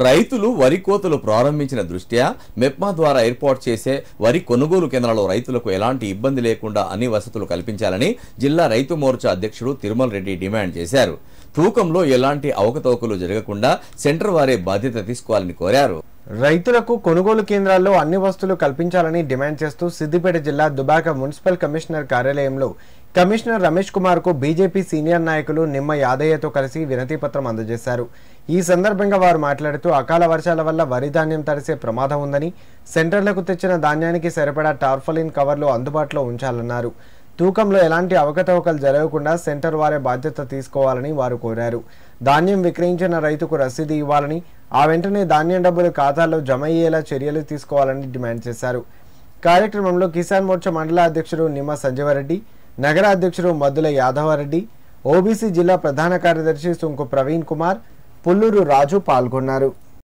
రైతులు వరి కోతలు ప్రారంభించిన దృష్ట్యా మెప్మా ద్వారా ఏర్పాటు చేసే వరి కొనుగోలు కేంద్రాల్లో రైతులకు ఎలాంటి ఇబ్బంది లేకుండా అన్ని వసతులు కల్పించాలని జిల్లా రైతు మోర్చా అధ్యక్షుడు తిరుమల్ రెడ్డి డిమాండ్ చేశారు తూకంలో ఎలాంటి అవకతవకలు జరగకుండా సెంటర్ వారే బాధ్యత తీసుకోవాలని కోరారు రైతులకు కొనుగోలు కేంద్రాల్లో అన్ని వస్తువులు కల్పించాలని డిమాండ్ చేస్తూ సిద్దిపేట జిల్లా దుబాక మున్సిపల్ కమిషనర్ కార్యాలయంలో కమిషనర్ రమేష్ కుమార్ కు బీజేపీ సీనియర్ నాయకులు నిమ్మ యాదయ్యతో కలిసి వినతి పత్రం అందజేశారు ఈ సందర్భంగా వారు మాట్లాడుతూ అకాల వర్షాల వల్ల వరి ధాన్యం తడిసే ప్రమాదం ఉందని సెంటర్లకు తెచ్చిన ధాన్యానికి సరిపడా టార్ఫలిన్ కవర్లు అందుబాటులో ఉంచాలన్నారు తూకంలో ఎలాంటి అవకతవకలు జరగకుండా సెంటర్ వారే బాధ్యత తీసుకోవాలని వారు కోరారు ధాన్యం విక్రయించిన రైతుకు రసీదు ఇవ్వాలని ఆ వెంటనే ధాన్యం డబ్బులు ఖాతాలో జమ అయ్యేలా చర్యలు తీసుకోవాలని డిమాండ్ చేశారు కార్యక్రమంలో కిసాన్ మోర్చా మండల అధ్యక్షుడు నిమ్మ సంజీవరెడ్డి నగర అధ్యక్షుడు మద్దుల యాదవరెడ్డి ఓబీసీ జిల్లా ప్రధాన కార్యదర్శి సుంకు ప్రవీణ్ కుమార్ పుల్లూరు రాజు పాల్గొన్నారు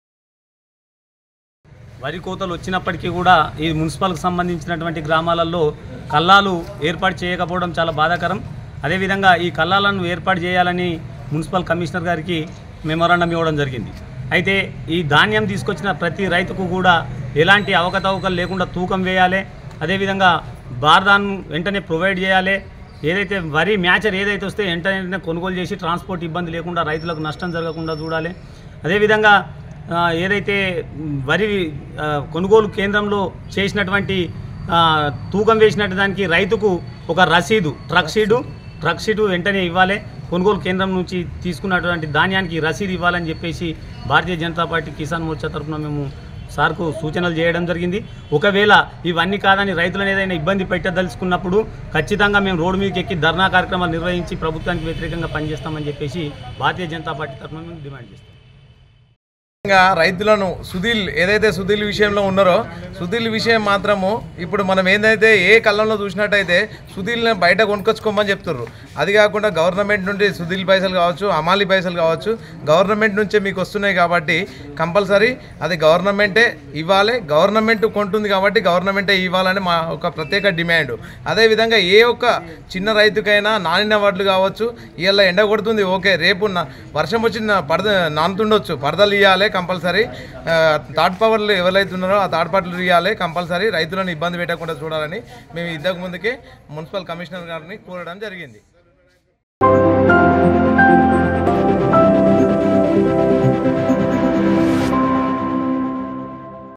వరి కోతలు వచ్చినప్పటికీ కూడా ఈ మున్సిపల్కి సంబంధించినటువంటి గ్రామాలలో కల్లాలు ఏర్పాటు చేయకపోవడం చాలా బాధాకరం అదేవిధంగా ఈ కల్లాలను ఏర్పాటు చేయాలని మున్సిపల్ కమిషనర్ గారికి మెమోరాండం ఇవ్వడం జరిగింది అయితే ఈ ధాన్యం తీసుకొచ్చిన ప్రతి రైతుకు కూడా ఎలాంటి అవకతవకలు లేకుండా తూకం వేయాలి అదేవిధంగా బార్దాన్ వెంటనే ప్రొవైడ్ చేయాలి ఏదైతే వరి మ్యాచర్ ఏదైతే వస్తే వెంటనే వెంటనే కొనుగోలు చేసి ట్రాన్స్పోర్ట్ ఇబ్బంది లేకుండా రైతులకు నష్టం జరగకుండా చూడాలి అదేవిధంగా ఆ, ఏదైతే మ్, వరి ఆ, కొనుగోలు కేంద్రంలో చేసినటువంటి ఆ, తూకం వేసినట్టు దానికి రైతుకు ఒక రసీదు ట్రక్ షీటు ట్రక్ షీటు వెంటనే ఇవ్వాలి కొనుగోలు కేంద్రం నుంచి తీసుకున్నటువంటి ధాన్యానికి రసీదు ఇవ్వాలని చెప్పేసి భారతీయ జనతా పార్టీ కిసాన్ మోర్చా తరఫున మేము సార్కు సూచనలు చేయడం జరిగింది ఒకవేళ ఇవన్నీ కాదని రైతులను ఏదైనా ఇబ్బంది పెట్టదలుచుకున్నప్పుడు ఖచ్చితంగా మేము రోడ్డు మీదకి ఎక్కి ధర్నా కార్యక్రమాలు నిర్వహించి ప్రభుత్వానికి వ్యతిరేకంగా పనిచేస్తామని చెప్పేసి భారతీయ జనతా పార్టీ తరఫున మేము డిమాండ్ చేస్తాం ఇంకా రైతులను సుధీల్ ఏదైతే సుధీల్ విషయంలో ఉన్నారో సుధీల్ విషయం మాత్రము ఇప్పుడు మనం ఏందైతే ఏ కళ్ళంలో చూసినట్టయితే సుధీల్ని బయట కొనుక్కొచ్చుకోమని చెప్తుర్రు అది కాకుండా గవర్నమెంట్ నుండి సుధీల్ పైసలు కావచ్చు అమాలి పైసలు కావచ్చు గవర్నమెంట్ నుంచే మీకు వస్తున్నాయి కాబట్టి కంపల్సరీ అది గవర్నమెంటే ఇవ్వాలి గవర్నమెంట్ కొంటుంది కాబట్టి గవర్నమెంటే ఇవ్వాలని మా ఒక ప్రత్యేక డిమాండ్ అదేవిధంగా ఏ ఒక్క చిన్న రైతుకైనా నానిన వడ్లు కావచ్చు ఇవాళ ఎండ కొడుతుంది ఓకే రేపు నా- వర్షం వచ్చి నా పడద నానుతుండొచ్చు పడదలు ఇవ్వాలి కంపల్సరీ థర్డ్ పవర్లు ఎవరైతే ఉన్నారో ఆ థర్డ్ పార్టీలు ఇవ్వాలి కంపల్సరీ రైతులను ఇబ్బంది పెట్టకుండా చూడాలని మేము ఇంతకు ముందుకే మున్సిపల్ కమిషనర్ గారిని కోరడం జరిగింది